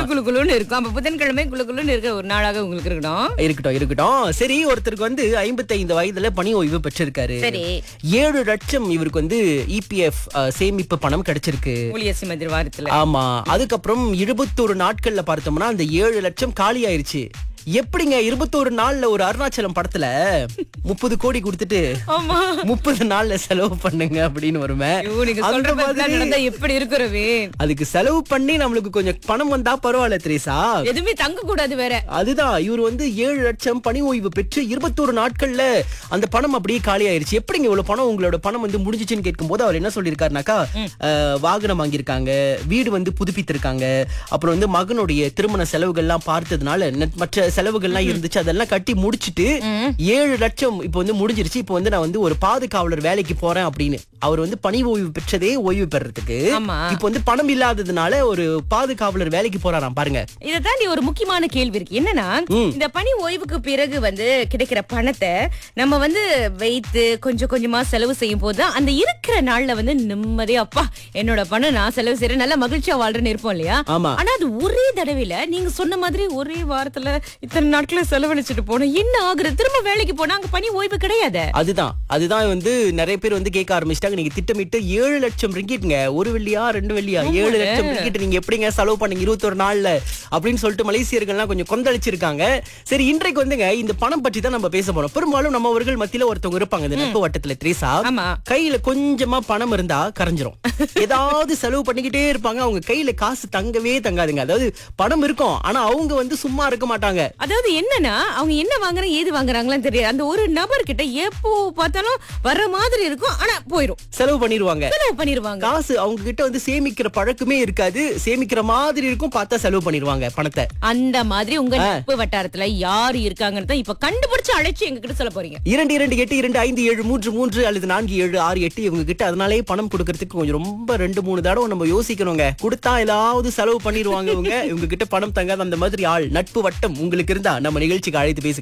குளு குளுன்னு இருக்கும் அப்ப புதன்கிழமை குளு குளுன்னு இருக்க ஒரு நாளாக உங்களுக்கு இருக்கணும் இருக்கட்டும் இருக்கட்டும் சரி ஒருத்தருக்கு வந்து 55 வயதுல பணி ஓய்வு பெற்றிருக்காரு சரி ஏழு லட்சம் இவருக்கு வந்து இபிஎஃப் சேமிப்பு பணம் கிடைச்சிருக்கு ஊழியர் சிமதிர் வாரத்துல ஆமா அதுக்கப்புறம் இருபத்தோரு நாட்கள்ல பார்த்தோம்னா அந்த ஏழு லட்சம் காலி ஆயிருச்சு எப்படிங்க இருபத்தோரு நாள்ல ஒரு அருணாச்சலம் படத்துல முப்பது கோடி கொடுத்துட்டு ஆமா முப்பது நாள்ல செலவு பண்ணுங்க அப்படின்னு வருமே ஐயோ, நீங்க அந்த சொல்ற மாதிரி மாதிரி நடந்தா எப்படி இருக்கிறவே அதுக்கு செலவு பண்ணி நம்மளுக்கு கொஞ்சம் பணம் வந்தா பரவாயில்ல திரேசா எதுவுமே தங்க கூடாது வேற அதுதான் இவர் வந்து ஏழு லட்சம் பணி ஓய்வு பெற்று இருபத்தோரு நாட்கள்ல அந்த பணம் அப்படியே காலி ஆயிருச்சு எப்படிங்க இவ்வளவு பணம் உங்களோட பணம் வந்து முடிஞ்சுச்சுன்னு கேட்கும்போது அவர் என்ன சொல்லியிருக்காருனாக்கா அஹ், வாகனம் வாங்கியிருக்காங்க வீடு வந்து புதுப்பித்திருக்காங்க அப்புறம் வந்து மகனுடைய திருமண செலவுகள்லாம் பார்த்ததுனால நெ- மற்ற செலவுகள்லாம் இருந்துச்சு அதெல்லாம் கட்டி முடிச்சிட்டு ஏழு லட்சம் இப்போ வந்து முடிஞ்சிருச்சு இப்போ வந்து நான் வந்து ஒரு பாதுகாவலர் வேலைக்கு போறேன் அப்படின்னு அவர் வந்து பணி ஓய்வு பெற்றதே ஓய்வு பெறறதுக்கு ஆமா. இப்போ வந்து பணம் இல்லாததுனால ஒரு பாதுகாவலர் வேலைக்கு போறாராம் பாருங்க இதை தாண்டி ஒரு முக்கியமான கேள்வி இருக்கு என்னன்னா இந்த பணி ஓய்வுக்கு பிறகு வந்து கிடைக்கிற பணத்தை நம்ம வந்து வைத்து கொஞ்சம் கொஞ்சமா செலவு செய்யும் போது தான் அந்த இருக்கிற நாள்ல வந்து நிம்மதியா அப்பா என்னோட பணம் நான் செலவு செய்யறேன் நல்ல மகிழ்ச்சியா வாழ்றேன்னு இருப்போம் இல்லையா ஆமா ஆனா அது ஒரே தடவையில நீங்க சொன்ன மாதிரி ஒரே வாரத்துல இத்தனை நாட்கள செலவழிச்சிட்டு போனோம் என்ன ஆகுறது திரும்ப வேலைக்கு போனா அங்க பணி ஓய்வு கிடையாது அதுதான் அதுதான் வந்து நிறைய பேர் வந்து கேட்க ஆரம்பிச்சிட்டாங்க நீங்க திட்டமிட்டு ஏழு லட்சம் ரிங்கிட்ங்க ஒரு வெள்ளியா ரெண்டு வெள்ளியா ஏழு லட்சம் ரிங்கிட் நீங்க எப்படிங்க செலவு பண்ணீங்க இருபத்தொரு நாள்ல அப்படின்னு சொல்லிட்டு மலேசியர்கள்லாம் கொஞ்சம் கொந்தளிச்சிருக்காங்க சரி இன்றைக்கு வந்துங்க இந்த பணம் பற்றி தான் நம்ம பேச போறோம் பெரும்பாலும் நம்மவர்கள் மத்தியில ஒருத்தவங்க இருப்பாங்க இந்த நட்பு வட்டத்துல த்ரீசா ஆமா கையில கொஞ்சமா பணம் இருந்தா கரைஞ்சிரும் ஏதாவது செலவு பண்ணிக்கிட்டே இருப்பாங்க அவங்க கையில காசு தங்கவே தங்காதுங்க அதாவது பணம் இருக்கும் ஆனா அவங்க வந்து சும்மா இருக்க மாட்டாங்க அதாவது என்னன்னா அவங்க என்ன வாங்குறாங்க ஏது வாங்குறாங்களான்னு தெரியாது அந்த ஒரு நபர் கிட்ட எப்போ பார்த்தாலும் வர்ற மாதிரி இருக்கும் ஆனா போயிரும் செலவு பண்ணிருவாங்க செலவு பண்ணிருவாங்க காசு அவங்க கிட்ட வந்து சேமிக்கிற பழக்கமே இருக்காது சேமிக்கிற மாதிரி இருக்கும் பார்த்தா செலவு பண்ணிடுவாங்க பணத்தை அந்த மாதிரி உங்க நட்பு வட்டாரத்துல யாரு இருக்காங்கன்னு தான் இப்ப கண்டுபிடிச்சு அழைச்சு எங்க கிட்ட சொல்ல போறீங்க இரண்டு இரண்டு எட்டு இரண்டு ஐந்து ஏழு மூன்று மூன்று அல்லது நான்கு ஏழு ஆறு எட்டு இவங்க கிட்ட அதனாலே பணம் கொடுக்கறதுக்கு கொஞ்சம் ரொம்ப ரெண்டு மூணு தடவை நம்ம யோசிக்கணுங்க கொடுத்தா ஏதாவது செலவு பண்ணிடுவாங்க இவங்க இவங்க கிட்ட பணம் தங்காத அந்த மாதிரி ஆள் நட்பு வட்டம் உங்களுக்கு இருந்தா நம்ம நிகழ்ச்சிக்கு அழைத்து பேசுங்க